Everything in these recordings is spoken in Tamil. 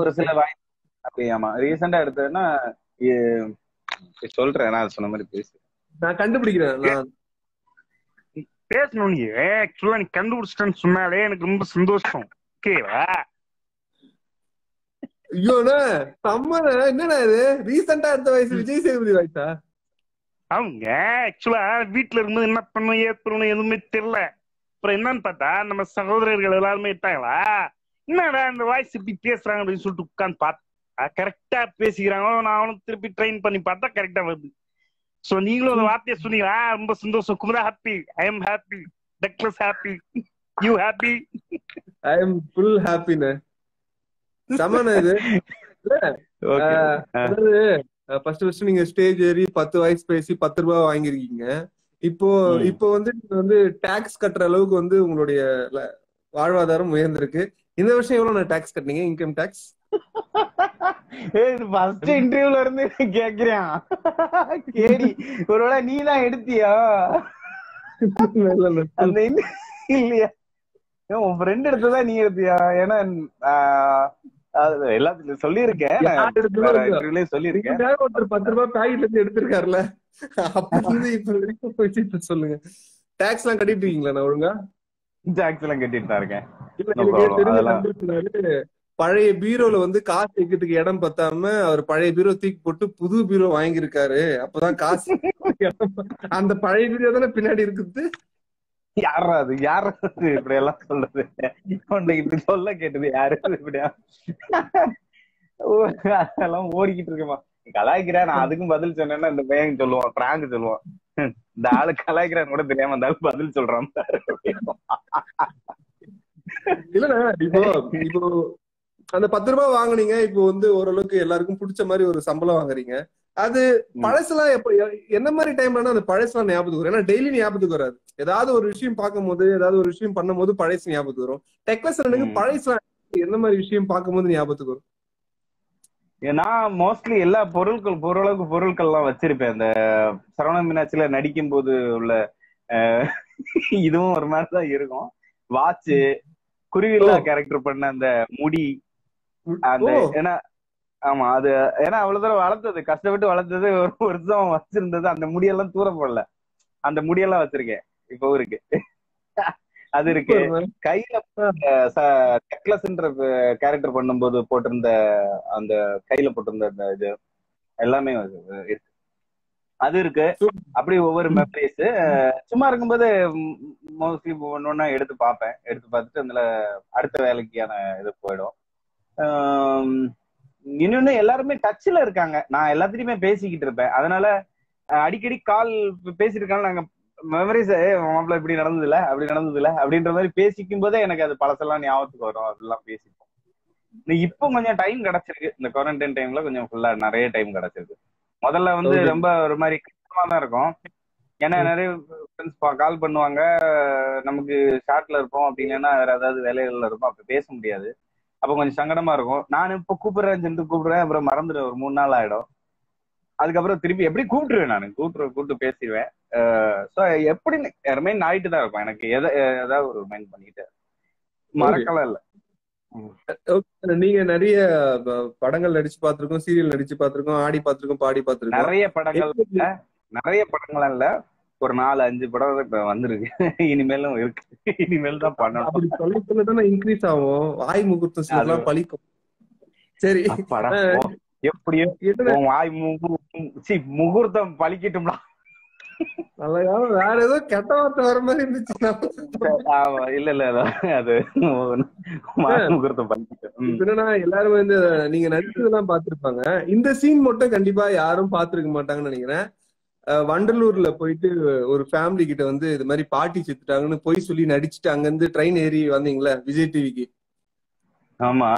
ஒரு சில வாய்ஸ் அப்படி ஆமா ரீசெண்டா எடுத்ததுன்னா இ- சொல்றேன் நான் சொன்ன மாதிரி பேசு நான் கண்டுபிடிக்கிறேன் நான் பேசணும் நீ ஆக்சுவலா நீ கண்டுபிடிச்சிட்டேன்னு சொன்னாலே எனக்கு ரொம்ப சந்தோஷம் ஓகேவா ஐயோண்ணா செம்மண்ணே என்னடா இது ரீசெண்டா அடுத்த வயசு விஜய் சேதுபதி வாய்ஸா அவங்க ஆக்சுவலா வீட்டுல இருக்கும்போது என்ன பண்ணணும் ஏது பண்ணணும் எதுவுமே தெரியல அப்புறம் என்னன்னு பார்த்தா நம்ம சகோதரர்கள் எல்லாருமே இட்டாங்களா என்னடா இந்த வாய்ஸ் இப்படி பேசுறாங்க அப்படின்னு சொல்லிட்டு உட்காந்து பார்த்தா கரெக்டா பேசிக்கிறாங்க நான் அவனும் திருப்பி ட்ரெயின் பண்ணி பார்த்தா கரெக்டா வருது சோ நீங்களும் அந்த வார்த்தையை சொன்னீங்களா ரொம்ப சந்தோஷம் குமரா happy I am happy Douglas happy you happy I am full ஹாப்பிண்ணே செம்மண்ணே இது ஓகே ஆஹ், அதாவது ஃபர்ஸ்ட் ஃபர்ஸ்ட் நீங்க ஸ்டேஜ் ஏறி பத்து வயசு பேசி பத்து ரூபாய் வாங்கிருக்கீங்க இப்போ ம். இப்போ வந்து நீங்க வந்து டாக்ஸ் கட்டுற அளவுக்கு வந்து உங்களுடைய ல- வாழ்வாதாரம் உயர்ந்திருக்கு இந்த வருஷம் எவ்வளவு நான் டாக்ஸ் கட்டினீங்க இன்கம் டாக்ஸ் ஃபர்ஸ்ட் இன்டர்வியூல இருந்து கேக்குறான் கேடி ஒருவேளை நீ தான் எடுத்தியா அந்த in- இல்லையா ஏன் உன் ஃப்ரெண்ட் எடுத்ததா நீ எடுத்தியா ஏன்னா ஆஹ், அது எல்லாத்துலயும் சொல்லியிருக்கேன் நான் யார் எடுத்ததோ வேற இல்லையோ. interviewலயும் சொல்லியிருக்கேன் ஒருத்தர் பத்து ரூபாய் பாக்கெட்ல இருந்து எடுத்திருக்காருல அப்ப இருந்து இப்ப வரைக்கும் போயிட்டு இப்ப சொல்லுங்க டாக்ஸ் எல்லாம் கட்டிட்டு இருக்கீங்களா நான் ஒழுங்கா டாக்ஸ் எல்லாம் கட்டிட்டு தான் இருக்கேன் இல்ல No எனக்கு problem. தெரிஞ்ச அதெல்லாம். நண்பர் சொன்னாரு, பழைய பீரோல வந்து காசு வைக்கிறதுக்கு இடம் பத்தாம அவர் பழைய பீரோ தூக்கி போட்டு புது பீரோ வாங்கியிருக்காரு அப்பதான் காசு அந்த பழைய பீரோ தானே பின்னாடி இருக்குது யாரா அது யாரா அது இப்படி எல்லாம் சொல்றது உன்னை இப்படி சொல்ல கேட்டது யாரு அது இப்படியா ஓ, அதெல்லாம் ஓடிக்கிட்டு இருக்கேமா கலாய்க்கிறேன் நான் அதுக்கும் பதில் சொன்னேன்னா இந்த பையன் சொல்லுவான் பிராங்க் சொல்லுவான் ஹம், இந்த ஆளு கலாய்க்கிறான்னு கூட தெரியாம அந்த ஆளு பதில் சொல்றான் பாரு. இல்லண்ணா இப்போ இப்போ அந்த பத்து ரூபாய் வாங்குனீங்க இப்போ வந்து ஓரளவுக்கு எல்லாருக்கும் பிடிச்ச மாதிரி ஒரு சம்பளம் வாங்குறீங்க அது ம். பழசுலாம் எப்ப எ- என்ன மாதிரி டைம்லனா அந்த பழசுலாம் ஞாபகத்துக்கு வரும் ஏன்னா டெய்லி ஞாபகத்துக்கு வராது ஏதாவது ஒரு விஷயம் பார்க்கும்போது ஏதாவது ஒரு விஷயம் பண்ணும்போது பழசு ஞாபகத்துக்கு வரும் டெக்லஸ் எனக்கு ம். பழசுலாம் எந்த மாதிரி விஷயம் பார்க்கும்போது ஞாபகத்துக்கு வரும் நான் மோஸ்ட்லி எல்லா பொருட்கள் ஓரளவுக்கு பொருட்கள் எல்லாம் வச்சிருப்பேன் இந்த சரவண மீனாட்சியில நடிக்கும் போது உள்ள அஹ், இதுவும் ஒரு மாதிரி தான் இருக்கும் வாட்ச் குருவில்லா ஓ. கேரக்டர் பண்ண அந்த முடி அந்த ஓ. ஏன்னா ஆமா அது ஏன்னா அவ்வளவு தூரம் வளர்த்தது கஷ்டப்பட்டு வளர்த்தது ஒரு வருஷம் வச்சிருந்தது அந்த முடியெல்லாம் தூர போடல அந்த முடியெல்லாம் வச்சிருக்கேன் இப்போ இருக்கு அது இருக்கு கையில நெக்லஸ்ன்ற கேரக்டர் பண்ணும்போது போட்டிருந்த அந்த கையில போட்டிருந்த அந்த இது எல்லாமே அது இருக்கு அது இருக்கு அப்படி ஒவ்வொரு மெமரிஸ் சும்மா இருக்கும்போது மோஸ்ட்லி ஒன்னொன்னா எடுத்து பார்ப்பேன் எடுத்து பார்த்துட்டு அதுல அடுத்த வேலைக்கான இது போயிடும் ஆம், இன்னொன்னு எல்லாருமே டச்ல இருக்காங்க நான் எல்லாத்திலயுமே பேசிக்கிட்டு இருப்பேன் அதனால அஹ், அடிக்கடி கால் பேசிட்டு இருக்காங்க நாங்க மெமரிஸ் மாப்பிள்ள இப்படி நடந்தது இல்ல அப்படி நடந்தது இல்ல அப்படின்ற மாதிரி பேசிக்கும் போதே எனக்கு அது பழசெல்லாம் ஞாபகத்துக்கு வரும் அதெல்லாம் பேசிப்போம் இந்த இப்போ கொஞ்சம் டைம் கிடைச்சிருக்கு இந்த குவாரண்டைன் டைம்ல கொஞ்சம் ஃபுல்லா நிறைய டைம் கிடைச்சிருக்கு முதல்ல வந்து Okay. ரொம்ப ஒரு மாதிரி கஷ்டமா தான் இருக்கும் ஏன்னா நிறைய ஃப்ரெண்ட்ஸ் கால் பண்ணுவாங்க நமக்கு ஷார்ட்ல இருப்போம் அப்படி இல்லைன்னா வேற ஏதாவது வேலைகள்ல இருப்போம் அப்ப பேச முடியாது அப்ப கொஞ்சம் சங்கடமா இருக்கும் நான் இப்ப கூப்பிடுறேன் சொல்லிட்டு கூப்பிடுறேன் அப்புறம் மறந்துடுவேன் ஒரு மூணு நாள் ஆயிடும் அதுக்கப்புறம் திருப்பி எப்படி கூப்பிட்டுருவேன் நான் கூப்பிட்டு கூப்பிட்டு பேசிடுவேன் ஸோ எப்படி ரிமைண்ட் ஆயிட்டு தான் இருக்கும் எனக்கு எதை ஏதாவது ஒரு ரிமைண்ட் பண்ணிட்டு மறக்கலாம் இல்ல Okay. நீங்க நிறைய ப- படங்கள் நடிச்சு பார்த்திருக்கோம் சீரியல் நடிச்சு பார்த்திருக்கோம் ஆடி பார்த்திருக்கோம் பாடி பார்த்திருக்கோம் நிறைய படங்கள் இல்ல, நிறைய படங்கள் இல்ல ஒரு நாலு அஞ்சு படம் தான் இப்ப வந்திருக்கு இனிமேலும் இருக்கு இனிமேல் தான் பண்ணணும் அப்படி சொல்ல சொல்ல தானே இன்க்ரீஸ் ஆகும் வாய் முகூர்த்தம் சிலர்லாம் அது- பழிக்கும் சரி அப்பாடா, அஹ், ஓ, எப்படியோ என்ன உன் வாய் முகு- சீ, முகூர்த்தம் பழிக்கட்டும்டா நல்ல காலம் வேற ஏதோ கெட்ட வார்த்தை வர மாதிரி இருந்துச்சு ஆமா, இல்ல இல்ல அது- அது வாய் முகூர்த்தம் பழிக்கட்டும் ம். இப்ப என்னன்னா எல்லாரும் வந்து நீங்க நடிச்சதெல்லாம் பார்த்திருப்பாங்க இந்த சீன் மட்டும் கண்டிப்பா யாரும் பார்த்திருக்க மாட்டாங்கன்னு நினைக்கிறேன் அஹ் வண்டலூர்ல போயிட்டு ஒரு ஃபேமிலி கிட்ட வந்து இது மாதிரி பாட்டி செத்துட்டாங்கன்னு போய் சொல்லி நடிச்சுட்டு அங்க இருந்து ட்ரெயின் ஏறி வந்தீங்களா விஜய் டிவிக்கு ஆமா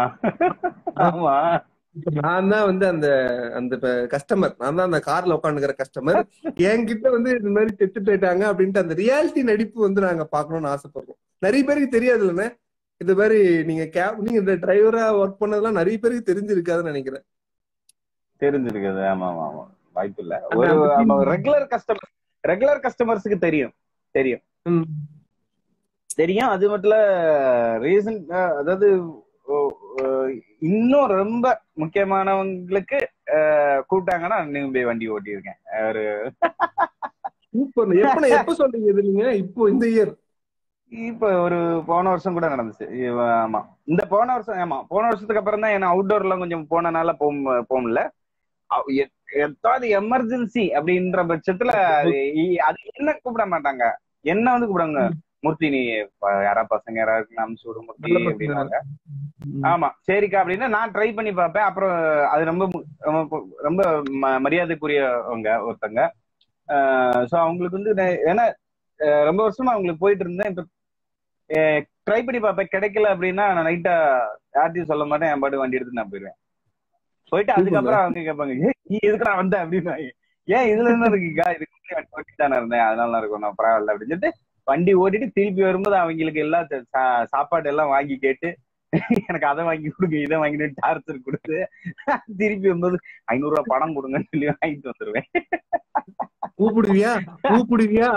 ஆமா இப்ப நான் தான் வந்து அந்த அந்த கஸ்டமர் நான் தான் அந்த கார்ல உட்காந்துக்கிற கஸ்டமர் என்கிட்ட வந்து இந்த மாதிரி செத்து போயிட்டாங்க அப்படின்ட்டு அந்த ரியாலிட்டி நடிப்பு வந்து நாங்க பாக்கணும்னு ஆசைப்படுறோம் நிறைய பேருக்கு தெரியாது இல்லைண்ணே இந்த மாதிரி நீங்க கேப் நீங்க இந்த டிரைவரா ஒர்க் பண்ணதெல்லாம் நிறைய பேருக்கு தெரிஞ்சிருக்காதுன்னு நினைக்கிறேன் தெரிஞ்சிருக்குது ஆமா ஆமா ஆமா வாய்ப்பு இல்ல அந்த- ஒரு அந்த scene- ரெகுலர் கஸ்டமர் ரெகுலர் கஸ்டமர்ஸுக்கு தெரியும் தெரியும் ம். தெரியும் அது மட்டும் இல்ல ரீசன்ட் அதாவது ஓ, ஓ, இன்னும் ரொம்ப முக்கியமானவங்களுக்கு அஹ், கூப்பிட்டாங்கன்னா நீங்க போய் வண்டி ஓட்டியிருக்கேன் ஒரு சூப்பர் எப்ப எப்ப சொல்றீங்க இது நீங்க இப்போ இந்த இயர் இப்ப ஒரு போன வருஷம் கூட நடந்துச்சு இவ- ஆமா இந்த போன வருஷம் ஆமா போன வருஷத்துக்கு அப்புறம் தான் என்ன அவுட்டோர் எல்லாம் கொஞ்சம் போனனால போக போக முடியல அவ்- எ- எதாவது எமர்ஜென்சி அப்படின்ற பட்சத்துல அது இ- அது என்ன கூப்பிட மாட்டாங்க என்ன வந்து கூப்பிடுவாங்க மூர்த்தி நீ ப- யாரா பசங்க யாராவது அனுப்பிச்சு விடு மூர்த்தி நல்ல பசங்க. அப்படின்னாங்க ஆமா சரிக்கா அப்படின்னு நான் ட்ரை பண்ணி பார்ப்பேன் அப்புறம் அது ரொம்ப மு- ரொம்ப- ரொம்ப ம- மரியாதைக்குரியவங்க ஒருத்தங்க சோ அவங்களுக்கு வந்து நான்- ஏன்னா அஹ் ரொம்ப வருஷமா அவங்களுக்கு போயிட்டு இருந்தேன் இப்ப ட்ரை பண்ணி பார்ப்பேன் கிடைக்கல அப்படின்னா நான் நைட்டா யார்ட்டையும் சொல்ல மாட்டேன் என் பாட்டு வண்டி எடுத்து நான் போயிடுவேன் போயிட்டு அதுக்கப்புறம் அவங்க கேட்பாங்க "ஏய், நீ எதுக்குடா வந்த அப்படின்னு ஏன் இதுல என்ன இருக்குக்கா இதுக்கு முன்னாடி வண்டி ஓட்டிட்டு தானே இருந்தேன் அதனால இருக்கும் நான் பரவாயில்ல அப்படின்னு சொல்லிட்டு வண்டி ஓட்டிட்டு திருப்பி வரும்போது அவங்களுக்கு எல்லாம் சா- சா- சாப்பாடு எல்லாம் வாங்கி கேட்டு எனக்கு அதை வாங்கி கொடுங்க இதை வாங்கி டார்ச்சர் கொடுத்து திருப்பி வரும்போது ஐநூறு ரூபாய் பணம் கொடுங்கன்னு சொல்லி வாங்கிட்டு வந்துருவேன் கூப்பிடுவியா கூப்பிடுவியா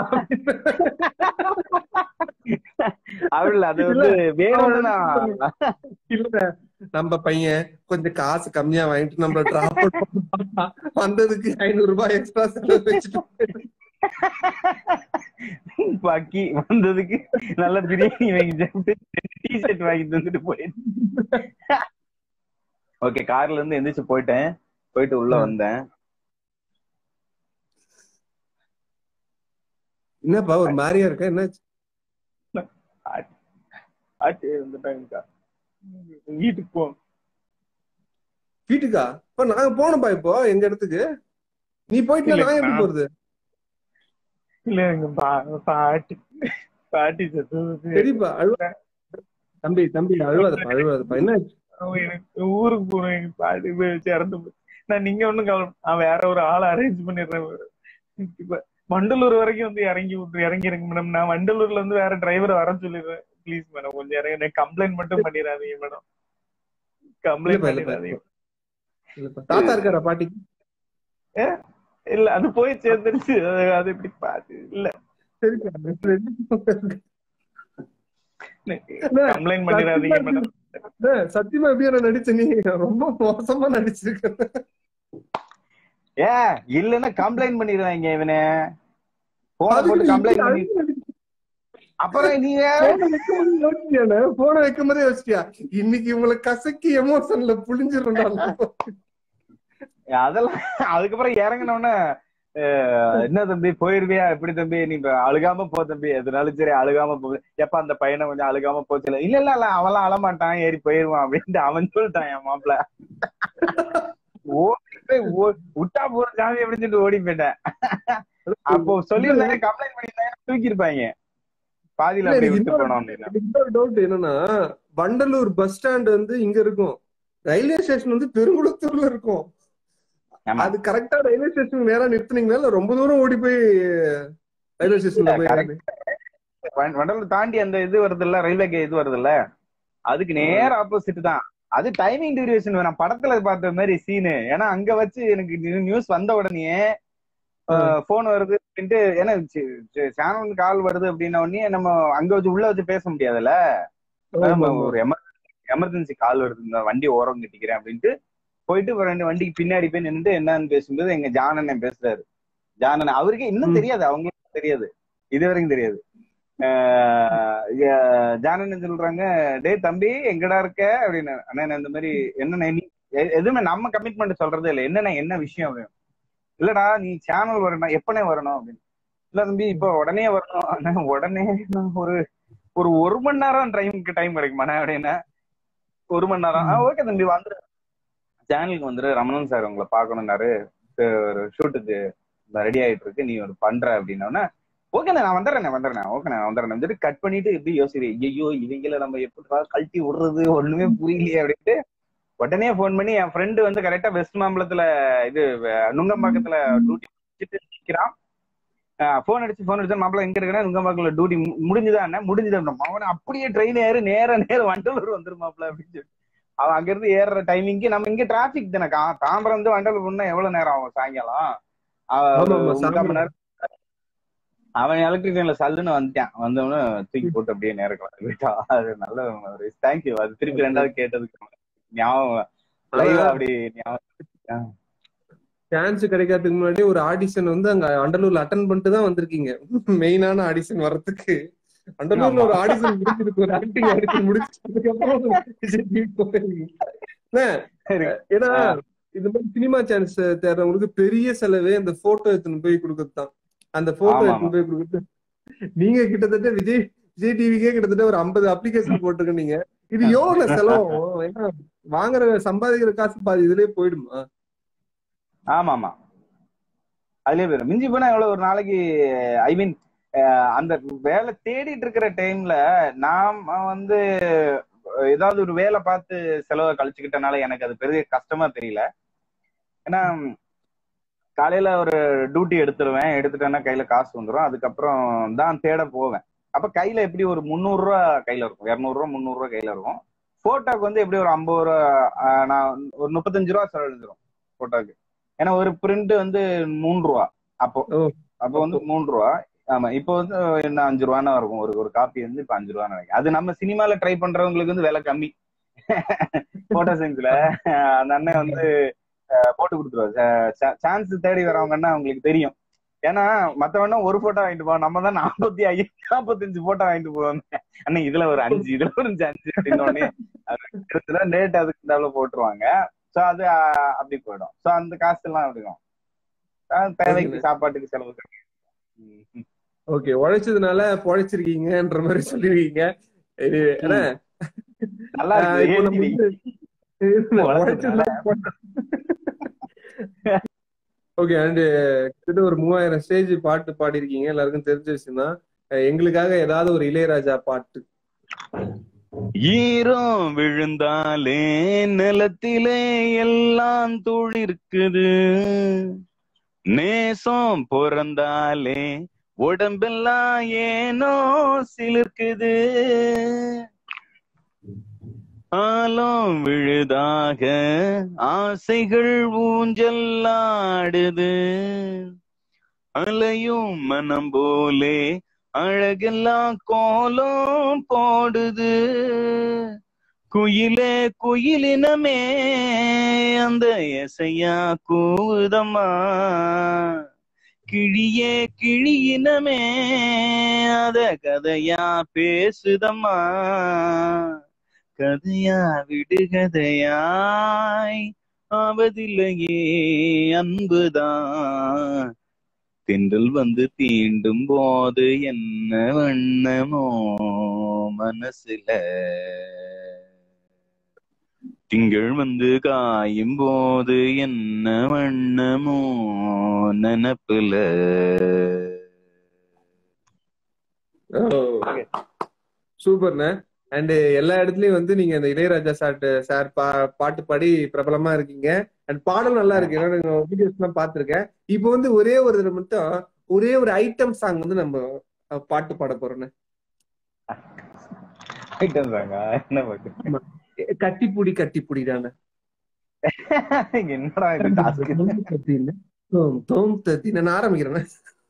அவள் அது வந்து வேணும்னு நான் இல்ல நம்ம பையன் கொஞ்சம் காசு கம்மியா வாங்கிட்டு நம்மள டிராப் வந்ததுக்கு ஐநூறு ரூபாய் எக்ஸ்ட்ரா செலவு வச்சுட்டு பாக்கி வந்ததுக்கு நல்ல பிரியாணி வாங்கி சாப்பிட்டு டி ஷர்ட் வாங்கி தந்துட்டு போயிட்டேன் ஓகே கார்ல இருந்து எந்திரிச்சு போயிட்டேன் போயிட்டு உள்ள வந்தேன் என்னப்பா ஒரு மாதிரியா இருக்க என்ன ஆச்சு வந்துட்டாங்கக்கா வீட்டுக்கு போ வீட்டுக்கா இப்ப நாங்க போனோம்ப்பா இப்போ எங்க இடத்துக்கு நீ போயிட்டு இல்ல, நான் எப்படி நான்- போறது இல்ல எங்க பா- பாட்டி பாட்டி செத்து சரிப்பா அழுவ தம்பி தம்பி அழுவாதப்பா அழுவாதப்பா என்ன ஆச்சு? அவங்க எனக்கு ஊருக்கு போறேன் எங்க பாட்டி போய் வச்சு இறந்து போச்சு நான் நீங்க ஒண்ணும் கவலை நான் வேற ஒரு ஆளை அரேஞ்ச் பண்ணிடுறேன் இப்ப வண்டலூர் வரைக்கும் வந்து இறங்கி விட்டு இறங்கிருங்க மேடம் நான் வண்டலூர்ல இருந்து வேற டிரைவர் வர சொல்லிடுறேன் ப்ளீஸ் மேடம் கொஞ்சம் இறங்கி எனக்கு கம்ப்ளைண்ட் மட்டும் பண்ணிடாதீங்க மேடம் கம்ப்ளைண்ட் இல்லப்பா, இல்லப்பா. பண்ணிடாதீங்க இல்லப்பா. தாத்தா இருக்காரா பாட்டிக்கு இல்ல அது போய் சேர்ந்துருச்சு அது அது இப்படி பாத்து இல்ல சரிப்பா கம்ப்ளைண்ட் பண்ணிடாதீங்க மேடம் ஏய், சத்தியமா எப்படியா நான் நடிச்ச நீ ரொம்ப மோசமா நடிச்சிருக்க ஏ இல்லன்னா கம்ப்ளைண்ட் பண்ணிடுவாங்க இவனே போன போட்டு கம்ப்ளைண்ட் பண்ணி அப்புறம் நீ வேற போன வைக்கும் போதே வச்சிட்டியா இன்னைக்கு இவங்களை கசக்கி எமோஷன்ல புளிஞ்சிருந்தா அதெல்லாம் அதுக்கப்புறம் இறங்கினோடனே என்ன தம்பி போயிருவியா எப்படி தம்பி நீ இப்ப அழுகாம போ தம்பி எதுனாலும் சரி அழுகாம போ எப்ப அந்த பையனை கொஞ்சம் அழுகாம போச்சுல இல்ல இல்ல இல்ல அவன்லாம் அழமாட்டான் ஏறி போயிருவான் அப்படின்ட்டு அவன் சொல்லிட்டான் என் மாப்பிள்ள ஓடி போய் ஓ- விட்டா போற ஜாமி அப்படின்னு சொல்லிட்டு ஓடி போயிட்டேன் அப்போ சொல்லியிருந்தாங்க கம்ப்ளைண்ட் பண்ணியிருந்தாங்க தூக்கியிருப்பாங்க பாதியில இல்ல, அப்படியே எனக்கு விட்டு போனோம் அப்படின்னா இன்னொரு டவுட் என்னன்னா வண்டலூர் பஸ் ஸ்டாண்ட் வந்து இங்க இருக்கும் ரயில்வே ஸ்டேஷன் வந்து பெருங்குளத்தூர்ல இருக்கும் ஆமா. அது கரெக்டா ரயில்வே ஸ்டேஷன் நேரா நிறுத்துனீங்களா இல்ல ரொம்ப தூரம் ஓடி போய் ரயில்வே ஸ்டேஷன்ல போய் correct. வண்ட- வண்டலூர் தாண்டி அந்த இது வருது இல்ல ரயில்வே கே- இது வருது இல்ல அதுக்கு நேர ஆப்போசிட் தான் அது டைமிங் டியூரேஷன் வேணாம் படத்துல பார்த்த மாதிரி சீனு ஏன்னா அங்க வச்சு எனக்கு நியூஸ் வந்த உடனே போன் வருது அப்படின்ட்டு ஏன்னா சேனல் கால் வருது அப்படின்ன உடனே நம்ம அங்க வச்சு உள்ள வச்சு பேச முடியாதுல்ல நம்ம ஒரு எமர்ஜென்சி கால் வருது இந்த வண்டி ஓரம் கட்டிக்கிறேன் அப்படின்ட்டு போயிட்டு ஒரு ரெண்டு வண்டிக்கு பின்னாடி போய் நின்னுட்டு என்னன்னு பேசும்போது எங்க ஜானண்ணன் பேசுறாரு ஜானண்ணன் அவருக்கே இன்னும் ம். தெரியாது அவங்களுக்கு தெரியாது இது வரைக்கும் தெரியாது ஆஹ் எ- ஜானண்ணன் சொல்றாங்க டேய் தம்பி எங்கடா இருக்க அப்படின்னு அண்ணா நான் இந்த மாதிரி என்னண்ணே நீ எ- எதுவுமே நம்ம கமிட்மெண்ட் சொல்றதே இல்லை என்னண்ணே என்ன விஷயம் அப்படின்னு இல்லடா நீ சேனல் வரணும் எப்பனே வரணும் அப்படின்னு இல்ல தம்பி இப்போ உடனே வரணும் அண்ணா உடனே நான் ஒரு ஒரு ஒரு மணி நேரம் டைமுக்கு டைம் கிடைக்குமாண்ணே அப்படின்னா ஒரு மணி நேரம் ஓகே தம்பி வந்துரு சேனலுக்கு வந்துரு ரமணன் சார் உங்களை பார்க்கணும்னாரு அஹ் ஒரு ஷூட்டுக்கு ரெடி ஆயிட்டு இருக்கு நீ ஒரு பண்ற அப்படின்னோடனே ஓகே நான் வந்துடுறேன் வந்துடுறேன் ஓகே நான் வந்துடுறேன் வந்துட்டு கட் பண்ணிட்டு எப்படி யோசிக்கிறேன் ஐயோ இவங்கள நம்ம எப்படிப்பா கழட்டி விடுறது ஒண்ணுமே புரியலையே அப்படின்ட்டு உடனே ஃபோன் பண்ணி என் ஃப்ரெண்டு வந்து கரெக்டா வெஸ்ட் மாம்பலத்துல இது அஹ், நுங்கம்பாக்கத்துல டியூட்டி முடிச்சிட்டு நிக்கிறான் போன் அடிச்சு போன் அடிச்சு மாப்பிள்ள எங்க இருக்கா நுங்கம்பாக்கத்துல டியூட்டி முடிஞ்சுதா என்ன முடிஞ்சுதா அவனை அப்படியே ட்ரெயின் ஏறு நேர நேர வண்டலூர் வந்துரும் மாப்பிள்ள அப்படின்னு சொல்லி அவன் அங்க இருந்து ஏறுற டைமிங்க்கு நம்ம இங்க டிராபிக் தானே கா- தாம்பரம் வந்து வண்டலூர் போனா எவ்வளவு நேரம் ஆகும் சாயங்காலம் அவன் ஆமா, ஒரு ஆமா, முக்கால் மணி சாயங்காலம். நேரம் அவன் எலக்ட்ரிக் ட்ரெயின்ல சல்லுன்னு வந்துட்டான் வந்தவன தூக்கி போட்டு அப்படியே நேரம் கிளம்பி போயிட்டான் அது நல்ல ஒரு தேங்க்யூ அது திருப்பி ரெண்டாவது கேட்டதுக்கு ஞாபகம் லைவ் அப்படி ஞாபகம் சான்ஸ் கிடைக்கிறதுக்கு முன்னாடி ஒரு ஆடிஷன் வந்து அங்க அண்டலூர்ல அட்டன் பண்ணிட்டு தான் வந்திருக்கீங்க மெயினான ஆடிஷன் வர்றதுக்கு அண்டலூர்ல ஒரு ஆடிஷன் முடிச்சிருக்கு ஒரு ஆக்டிங் ஆடிஷன் முடிச்சதுக்கு அப்புறம் விஜய் டிவி போயிருக்கீங்க. என்ன, சரி. ஏன்னா இந்த மாதிரி சினிமா சான்ஸ் தேடுறவங்களுக்கு பெரிய செலவே அந்த போட்டோ எடுத்துன்னு போய் கொடுக்கறது தான் அந்த போட்டோ ஆமா, எடுத்துன்னு போய் கொடுக்கறது நீங்க கிட்டத்தட்ட விஜய் விஜய் டிவிக்கே கிட்டத்தட்ட ஒரு ஐம்பது அப்ளிகேஷன் போட்டிருக்க நீங்க இது எவ்வளவு செலவாகும் ஏன்னா வாங்குற சம்பாதிக்கிற காசு பாதி இதுலயே போயிடுமா ஆமா ஆமா அதுலயே போயிடும் மிஞ்சி போனா எவ்வளவு ஒரு நாளைக்கு ஐ மீன் அந்த வேலை தேடிட்டு இருக்கிற டைம்ல நாம வந்து அஹ், ஏதாவது ஒரு வேலை பார்த்து செலவை கழிச்சுக்கிட்டனால எனக்கு அது பெரிய கஷ்டமா தெரியல ஏன்னா காலையில ஒரு டியூட்டி எடுத்துருவேன் எடுத்துட்டேன்னா கையில காசு வந்துடும் அதுக்கப்புறம் தான் தேட போவேன் அப்ப கையில எப்படி ஒரு முந்நூறு ரூபா கையில இருக்கும் இருநூறு ரூபா முந்நூறு ரூபா கையில இருக்கும் போட்டோக்கு வந்து எப்படி ஒரு ஐம்பது ரூபா அஹ், நான் ஒரு முப்பத்தஞ்சு ரூபா செலவழிஞ்சிரும் போட்டோக்கு ஏன்னா ஒரு பிரிண்ட் வந்து மூணு ரூபா அப்போ ஓ. அப்போ வந்து மூணு ரூபா ஆமா இப்போ வந்து என்ன அஞ்சு ரூபான்னு இருக்கும் ஒரு ஒரு காப்பி வந்து இப்ப அஞ்சு ரூபான்னு நினைக்கிறேன் அது நம்ம சினிமால ட்ரை பண்றவங்களுக்கு வந்து விலை கம்மி போட்டோ சயின்ஸ்ல அந்த அண்ணன் வந்து அஹ், போட்டு கொடுத்துருவாரு சான்ஸ் தேடி வரவங்கன்னா அவங்களுக்கு தெரியும் ஏன்னா மத்தவனா ஒரு போட்டோ வாங்கிட்டு போவோம் நம்ம தான் நாற்பத்தி ஐந்து நாற்பத்தஞ்சு போட்டோ வாங்கிட்டு போவாங்க அண்ணா இதுல ஒரு அஞ்சு இதுல ஒரு அஞ்சு அஞ்சு அப்படின்னோடனே டேட் அதுக்கு தகுந்த போட்டுருவாங்க சோ அது அஹ், அப்படி போயிடும் சோ அந்த காசு எல்லாம் அப்படிடும் அஹ், தேவைக்கு சாப்பாட்டுக்கு செலவு கம்மி. ம். ஓகே உழைச்சதுனால பொழைச்சிருக்கீங்கன்ற மாதிரி சொல்லிருக்கீங்க இது என்ன நல்லா ஆஹ் இருக்கு இப்போ நம்ம ஏத்தி வந்து உழைச்சதுனால. ஓகே அண்ட் கிட்டத்தட்ட ஒரு மூவாயிரம் ஸ்டேஜ் பாட்டு பாடிருக்கீங்க எல்லாருக்கும் தெரிஞ்ச விஷயம் தான் எங்களுக்காக ஏதாவது ஒரு இளையராஜா பாட்டு ஈரம் விழுந்தாலே நிலத்திலே எல்லாம் துளிர்க்குது நேசம் பிறந்தாலே உடம்பெல்லாம் ஏனோ சிலிர்க்குது ஆலம் விழுதாக ஆசைகள் ஊஞ்சல்லாடுது அலையும் மனம் போலே அழகெல்லாம் கோலம் போடுது குயிலே குயிலினமே அந்த எசையா கூதம்மா கிழியே கிழியினமே அத கதையா பேசுதம்மா கதையா விடுகதையாய் ஆவதில்லையே அன்புதான் தென்றல் வந்து தீண்டும் போது என்ன வண்ணமோ மனசுல திங்கள் வந்து காயும் போது என்ன வண்ணமோ நினப்புல சூப்பர்ண்ணே அண்ட் எல்லா இடத்துலயும் வந்து நீங்க அந்த இளையராஜா சார் சார் பா பாட்டு பாடி பிரபலமா இருக்கீங்க அண்ட் பாடல் நல்லா இருக்கு ஏன்னா வீடியோஸ் எல்லாம் பாத்திருக்கேன் இப்போ வந்து ஒரே ஒரு தடவை மட்டும் ஒரே ஒரு ஐட்டம் சாங் வந்து நம்ம அஹ், பாட்டு பாட போறோம்ண்ணே ஐட்டம் தாங்க என்ன பாட்டு கட்டிப்புடி கட்டிப்புடிடான என்னடா இது டாஸ்க் தோம் தத்தி நான் ஆரம்பிக்கிறேன்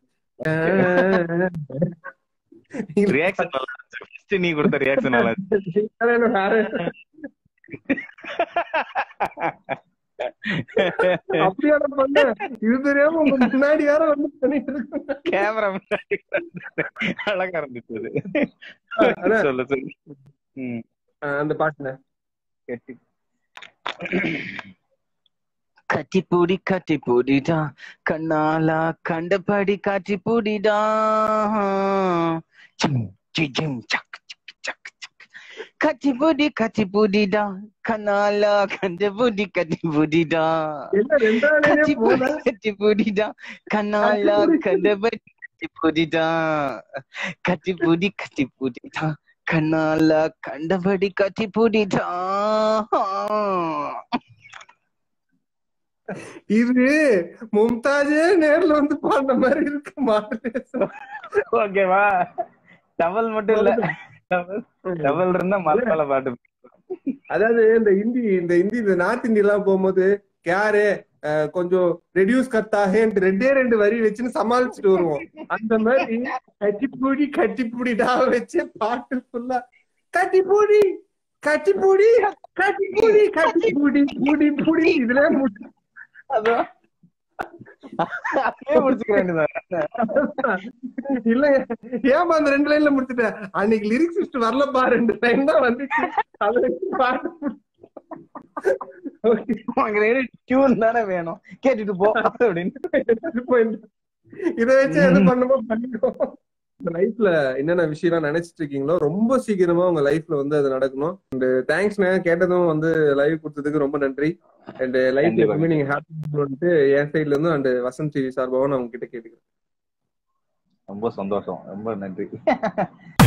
ரியாக்ஷன் நல்லா இருந்துச்சு First நீ கொடுத்த ரியாக்ஷன் நல்லா இருந்துச்சு அப்படியான பண்ண இது தெரியாம உங்க முன்னாடி யாரும் வந்து பண்ணிட்டு இருக்காங்க கேமரா முன்னாடி அழகா இருந்துச்சு அது. அதான். சொல்லு சொல்லு ம் அஹ் அந்த பாட்டுல கட்டி கட்டிப்பூடி கட்டிப்பூடிடா கண்ணாலா கண்டபடி காட்டிப்பூடிடா ஜிம் ஜி ஜிம் சக் சக் சக் சக் கட்டிப்பூடி கட்டிப்பூடிடா கண்ணாலா கண்டபடி கட்டிப்பூடிடா என்ன ரெண்டாவது போதா கட்டிப்பூடி கட்டிப்பூடிடா கண்ணாலா கண்டபடி கட்டிப்பூடிடா கட்டிப்பூடி கட்டிப்பூடிடா கண்ணாலா கண்டபடி கட்டிப்பூடிடா இது மும்தாஜே நேர்ல வந்து பாடின மாதிரி இருக்கு மாடலேஷன் ஓகேவா டபுள் மட்டும் இல்ல டபுள் இருந்தா மலையாள பாட்டு அதாவது இந்த ஹிந்தி இந்த ஹிந்தி இந்த நார்த் இந்தியா எல்லாம் போகும்போது யாரு அஹ், கொஞ்சம் ரெடியூஸ் கத்தாகன்ட்டு ரெண்டே ரெண்டு வரி வச்சுன்னு சமாளிச்சுட்டு வருவோம் அந்த மாதிரி கட்டிப்பூடி கட்டிப்பூடிடா வச்சு பாட்டு ஃபுல்லா கட்டிப்பூடி கட்டி பூடி கட்டி பூடி கட்டி பூடி பூடி பூடி இதுல முடி- அதான் அப்படியே முடிச்சுக்க வேண்டியதான் இல்ல ஏமா அந்த ரெண்டு லைன்ல முடிச்சுட்டேன் அன்னைக்கு லிரிக்ஸ் வரலப்பா ரெண்டு லைன் தான் வந்துச்சு அதை வச்சு பாட்டு முடிச்சு. Okay. உனக்கு டியூன் தானே வேணும் கேட்டுட்டு போ அப்படின்னு போயிட்டு. இத வச்சு எது பண்ணுமோ பண்ணிக்கோ இந்த லைஃப்ல என்னென்ன விஷயம் நினைச்சிட்டு இருக்கீங்களோ ரொம்ப சீக்கிரமா உங்க லைஃப்ல வந்து அது நடக்கணும் அண்ட் தேங்க்ஸ் கேட்டதும் வந்து லைவ் கொடுத்ததுக்கு ரொம்ப நன்றி அண்ட் லைஃப் கண்டிப்பா. எப்பவுமே நீங்க ஹாப்பி என் சைட்ல இருந்து அண்ட் வசந்த் டிவி சார்பாகவும் நான் உங்ககிட்ட கேட்டுக்கிறேன் ரொம்ப சந்தோஷம் ரொம்ப நன்றி